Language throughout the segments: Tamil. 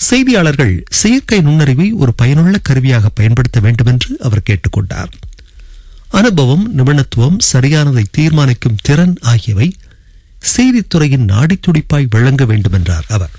செய்தியாளர்கள் செயற்கை நுண்ணறிவை ஒரு பயனுள்ள கருவியாக பயன்படுத்த வேண்டும் என்று அவர் கேட்டுக்கொண்டார் அனுபவம் நிபுணத்துவம் சரியானதை தீர்மானிக்கும் திறன் ஆகியவை செய்தித்துறையின் நாடித்துடிப்பாய் விளங்க வேண்டும் என்றார் அவர்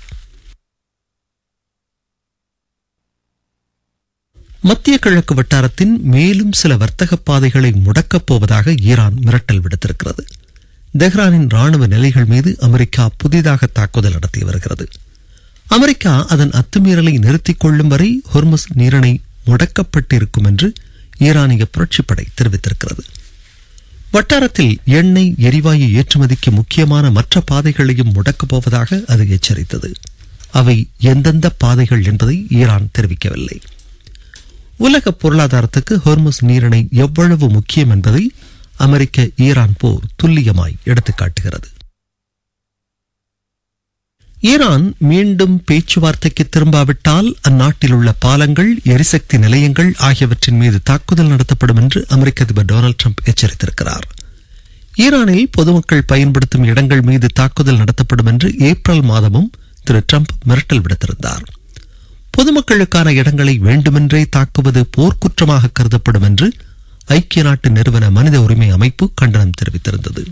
மத்திய கிழக்கு வட்டாரத்தின் மேலும் சில வர்த்தக பாதைகளை முடக்கப் போவதாக ஈரான் மிரட்டல் விடுத்திருக்கிறது தெஹ்ரானின் ராணுவ நிலைகள் மீது அமெரிக்கா புதிதாக தாக்குதல் நடத்தி வருகிறது அமெரிக்கா அதன் அத்துமீறலை நிறுத்திக் கொள்ளும் வரை ஹொர்மஸ் நீரிணை முடக்கப்பட்டிருக்கும் என்று ஈரானிய புரட்சிப்படை தெரிவித்திருக்கிறது வட்டாரத்தில் எண்ணெய் எரிவாயு ஏற்றுமதிக்கு முக்கியமான மற்ற பாதைகளையும் முடக்கப் போவதாக அது எச்சரித்தது அவை எந்தெந்த பாதைகள் என்பதை ஈரான் தெரிவிக்கவில்லை உலக பொருளாதாரத்துக்கு ஹொர்முஸ் நீரிணை எவ்வளவு முக்கியம் என்பதை அமெரிக்க ஈரான் போர் துல்லியமாய் எடுத்துக்காட்டுகிறது ஈரான் மீண்டும் பேச்சுவார்த்தைக்கு திரும்பாவிட்டால் அந்நாட்டில் உள்ள பாலங்கள் எரிசக்தி நிலையங்கள் ஆகியவற்றின் மீது தாக்குதல் நடத்தப்படும் என்று அமெரிக்க அதிபர் டொனால்டு ட்ரம்ப் எச்சரித்திருக்கிறார் ஈரானில் பொதுமக்கள் பயன்படுத்தும் இடங்கள் மீது தாக்குதல் நடத்தப்படும் என்று ஏப்ரல் மாதமும் திரு ட்ரம்ப் மிரட்டல் விடுத்திருந்தார் பொதுமக்களுக்கான இடங்களை வேண்டுமென்றே தாக்குவது போர்க்குற்றமாக கருதப்படும் என்று ஐக்கிய நாட்டு நிறுவன மனித உரிமை அமைப்பு கண்டனம் தெரிவித்திருந்தது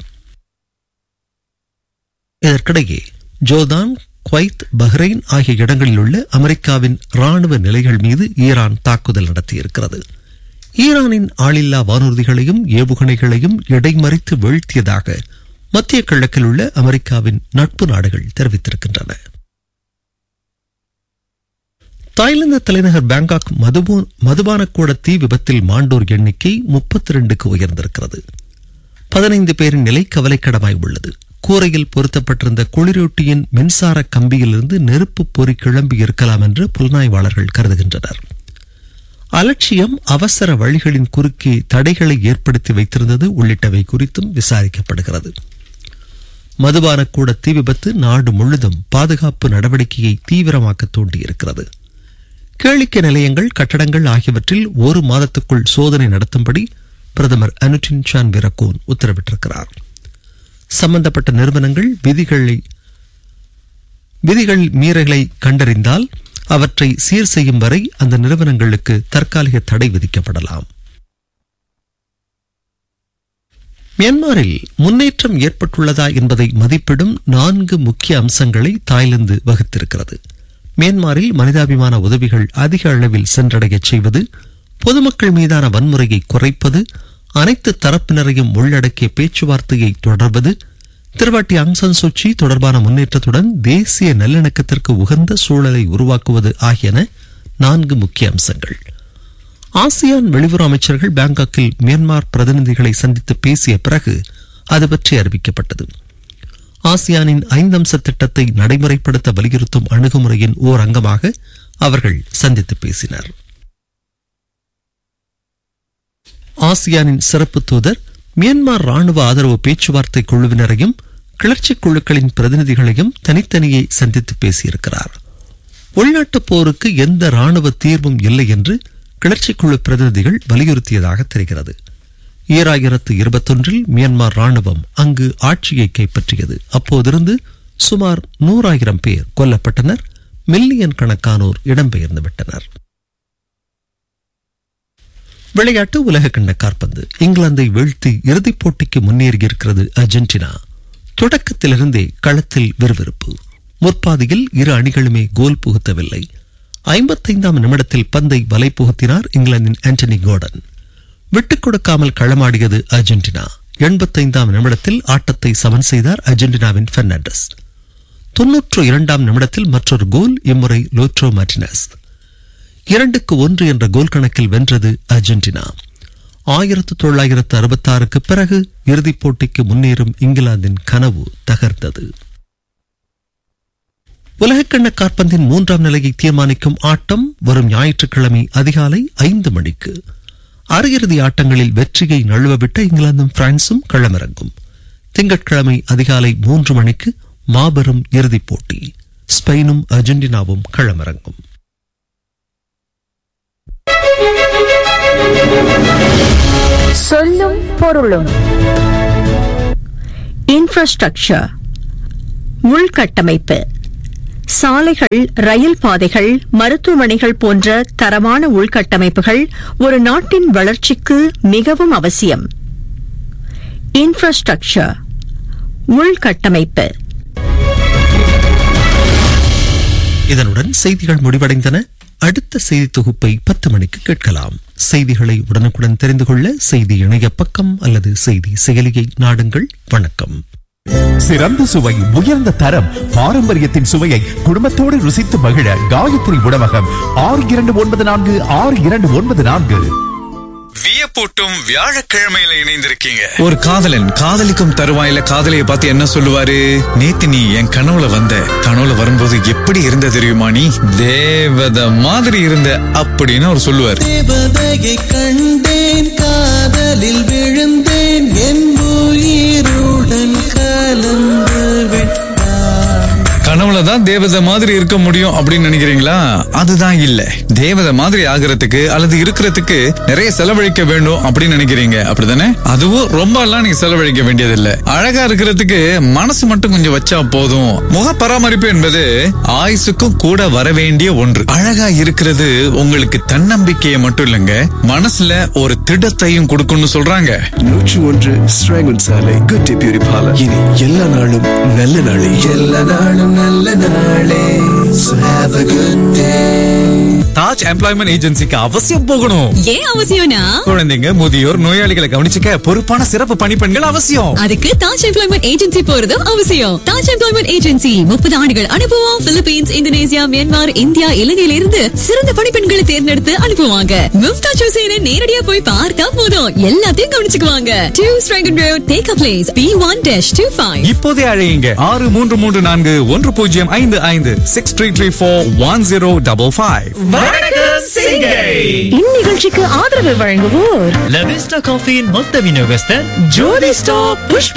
இதற்கிடையே ஜோர்தான் குவைத் பஹ்ரைன் ஆகிய இடங்களில் உள்ள அமெரிக்காவின் ராணுவ நிலைகள் மீது ஈரான் தாக்குதல் நடத்தியிருக்கிறது ஈரானின் ஆளில்லா வானூர்திகளையும் ஏவுகணைகளையும் இடைமறித்து வீழ்த்தியதாக மத்திய கிழக்கில் உள்ள அமெரிக்காவின் நட்பு நாடுகள் தெரிவித்திருக்கின்றன தாய்லாந்து தலைநகர் பேங்காக் மதுபோ மதுபானக்கூட தீ விபத்தில் மாண்டோர் எண்ணிக்கை முப்பத்தி ரெண்டுக்கு உயர்ந்திருக்கிறது பதினைந்து பேரின் நிலை கவலைக்கிடமாய் உள்ளது கூரையில் பொருத்தப்பட்டிருந்த குளிரூட்டியின் மின்சார கம்பியிலிருந்து நெருப்பு பொறி கிளம்பி இருக்கலாம் என்று புலனாய்வாளர்கள் கருதுகின்றனர் அலட்சியம் அவசர வழிகளின் குறுக்கே தடைகளை ஏற்படுத்தி வைத்திருந்தது உள்ளிட்டவை குறித்தும் விசாரிக்கப்படுகிறது மதுபானக்கூட தீ விபத்து நாடு முழுதும் பாதுகாப்பு நடவடிக்கையை தீவிரமாக்க தூண்டியிருக்கிறது கேளிக்கை நிலையங்கள் கட்டடங்கள் ஆகியவற்றில் ஒரு மாதத்துக்குள் சோதனை நடத்தும்படி பிரதமர் அனுட்டின் சான் விரக்கோன் உத்தரவிட்டிருக்கிறார் சம்பந்தப்பட்ட நிறுவனங்கள் விதிகளை விதிகள் மீறலை கண்டறிந்தால் அவற்றை சீர் செய்யும் வரை அந்த நிறுவனங்களுக்கு தற்காலிக தடை விதிக்கப்படலாம் மியான்மரில் முன்னேற்றம் ஏற்பட்டுள்ளதா என்பதை மதிப்பிடும் நான்கு முக்கிய அம்சங்களை தாய்லாந்து வகுத்திருக்கிறது மியான்மரில் மனிதாபிமான உதவிகள் அதிக அளவில் சென்றடையச் செய்வது பொதுமக்கள் மீதான வன்முறையை குறைப்பது அனைத்து தரப்பினரையும் உள்ளடக்கிய பேச்சுவார்த்தையை தொடர்வது திருவாட்டி அங்சன் சூச்சி தொடர்பான முன்னேற்றத்துடன் தேசிய நல்லிணக்கத்திற்கு உகந்த சூழலை உருவாக்குவது ஆகியன நான்கு முக்கிய அம்சங்கள் ஆசியான் வெளியுறவு அமைச்சர்கள் பாங்காக்கில் மியான்மர் பிரதிநிதிகளை சந்தித்து பேசிய பிறகு அது பற்றி அறிவிக்கப்பட்டது ஆசியானின் ஐந்தம்ச திட்டத்தை நடைமுறைப்படுத்த வலியுறுத்தும் அணுகுமுறையின் ஓர் அங்கமாக அவர்கள் சந்தித்து பேசினர் ஆசியானின் சிறப்பு தூதர் மியான்மர் ராணுவ ஆதரவு பேச்சுவார்த்தை குழுவினரையும் கிளர்ச்சி குழுக்களின் பிரதிநிதிகளையும் தனித்தனியே சந்தித்து பேசியிருக்கிறார் உள்நாட்டுப் போருக்கு எந்த ராணுவ தீர்வும் இல்லை என்று கிளர்ச்சி குழு பிரதிநிதிகள் வலியுறுத்தியதாக தெரிகிறது ஈராயிரத்து இருபத்தொன்றில் மியான்மர் ராணுவம் அங்கு ஆட்சியை கைப்பற்றியது அப்போதிருந்து சுமார் நூறாயிரம் பேர் கொல்லப்பட்டனர் மில்லியன் கணக்கானோர் இடம்பெயர்ந்து விட்டனர் விளையாட்டு உலக கிண்ண காற்பந்து இங்கிலாந்தை வீழ்த்தி இறுதிப் போட்டிக்கு முன்னேறியிருக்கிறது அர்ஜென்டினா தொடக்கத்திலிருந்தே களத்தில் விறுவிறுப்பு முற்பாதியில் இரு அணிகளுமே கோல் புகுத்தவில்லை ஐம்பத்தைந்தாம் நிமிடத்தில் பந்தை வலை புகுத்தினார் இங்கிலாந்தின் ஆண்டனி கோர்டன் விட்டுக் கொடுக்காமல் களமாடியது அர்ஜென்டினா எண்பத்தைந்தாம் நிமிடத்தில் ஆட்டத்தை சமன் செய்தார் அர்ஜென்டினாவின் பெர்னாண்டஸ் தொன்னூற்று இரண்டாம் நிமிடத்தில் மற்றொரு கோல் இம்முறை லோட்ரோ மார்டினஸ் இரண்டுக்கு ஒன்று என்ற கோல் கணக்கில் வென்றது அர்ஜென்டினா ஆயிரத்து தொள்ளாயிரத்து அறுபத்தாறுக்கு பிறகு இறுதிப் போட்டிக்கு முன்னேறும் இங்கிலாந்தின் கனவு தகர்ந்தது உலகக்கிண்ண காற்பந்தின் மூன்றாம் நிலையை தீர்மானிக்கும் ஆட்டம் வரும் ஞாயிற்றுக்கிழமை அதிகாலை ஐந்து மணிக்கு அரையிறுதி ஆட்டங்களில் வெற்றியை நழுவவிட்ட இங்கிலாந்தும் பிரான்சும் களமிறங்கும் திங்கட்கிழமை அதிகாலை மூன்று மணிக்கு மாபெரும் இறுதிப் போட்டி ஸ்பெயினும் அர்ஜென்டினாவும் களமிறங்கும் சொல்லும் பொருளும் இன்ஃப்ராஸ்ட்ரக்சர் உள்கட்டமைப்பு சாலைகள் ரயில் பாதைகள் மருத்துவமனைகள் போன்ற தரமான உள்கட்டமைப்புகள் ஒரு நாட்டின் வளர்ச்சிக்கு மிகவும் அவசியம் இன்ஃப்ராஸ்ட்ரக்சர் உள்கட்டமைப்பு இதனுடன் செய்திகள் முடிவடைந்தன அடுத்த செய்தி தொகுப்பை பத்து மணிக்கு கேட்கலாம் செய்திகளை உடனுக்குடன் தெரிந்து கொள்ள செய்தி இணைய பக்கம் அல்லது செய்தி செயலியை நாடுங்கள் வணக்கம் சிறந்த சுவை உயர்ந்த தரம் பாரம்பரியத்தின் சுவையை குடும்பத்தோடு ருசித்து மகிழ காயத்ரி உணவகம் ஆறு இரண்டு ஒன்பது நான்கு ஆறு இரண்டு ஒன்பது நான்கு வியப்பூட்டும் வியாழக்கிழமையில இணைந்திருக்கீங்க ஒரு காதலன் காதலிக்கும் தருவாயில காதலியை பார்த்து என்ன சொல்லுவாரு நேத்து நீ என் கனவுல வந்த கனவுல வரும்போது எப்படி இருந்த தெரியுமா நீ தேவத மாதிரி இருந்த அப்படின்னு அவர் சொல்லுவாரு தேவதையை கண்டேன் காதலில் விழுந்தேன் என் உயிருடன் கலந்து விட்டான் கனவுல தான் தேவதை மாதிரி இருக்க முடியும் அப்படின்னு நினைக்கிறீங்களா அதுதான் இல்ல தேவதை மாதிரி ஆகிறதுக்கு அல்லது இருக்கிறதுக்கு நிறைய செலவழிக்க வேண்டும் அப்படின்னு நினைக்கிறீங்க அப்படிதானே அதுவும் ரொம்ப எல்லாம் நீங்க செலவழிக்க வேண்டியதில்லை அழகா இருக்கிறதுக்கு மனசு மட்டும் கொஞ்சம் வச்சா போதும் முக பராமரிப்பு என்பது ஆயுசுக்கும் கூட வர வேண்டிய ஒன்று அழகா இருக்கிறது உங்களுக்கு தன்னம்பிக்கையை மட்டும் இல்லைங்க மனசுல ஒரு திடத்தையும் கொடுக்கும்னு சொல்றாங்க நூற்று ஒன்று ஸ்ராங்கன் சாலை குட்டி பியூரி பார்லர் இனி எல்லா நாளும் நல்ல நாளே எல்லா நாளும் நல்ல நாளே So have a good day Taj employment ஏஜென்சிக்கு அவசியம் போகணும் ஏன் அவசியம்னா குழந்தைங்க முதியோர் நோயாளிகளை கவனிச்சுக்க பொறுப்பான சிறப்பு பணிப்பெண்கள் அவசியம் அதுக்கு தாஜ் எம்ப்ளாய்மெண்ட் ஏஜென்சி போறதும் அவசியம் தாஜ் எம்ப்ளாய்மெண்ட் ஏஜென்சி முப்பது ஆண்டுகள் அனுபவம் பிலிப்பீன்ஸ் இந்தோனேசியா மியான்மர் இந்தியா இலங்கையில இருந்து சிறந்த பணிப்பெண்களை தேர்ந்தெடுத்து அனுப்புவாங்க மும்தாஜ் ஹுசேனை நேரடியா போய் பார்த்தா போதும் எல்லாத்தையும் கவனிச்சுக்குவாங்க two Strahan road take a place B one dash two five இப்போதே அழையுங்க ஆறு மூன்று மூன்று நான்கு ஒன்று பூஜ்ஜியம் ஐந்து ஐந்து six three three four one zero double five இந்நிகழ்ச்சிக்கு ஆதரவு வழங்குவோர் லவிஸ்டா காஃபியின் மொத்த விநியோகஸ்தர் ஜோதி ஸ்டாப் புஷ்ப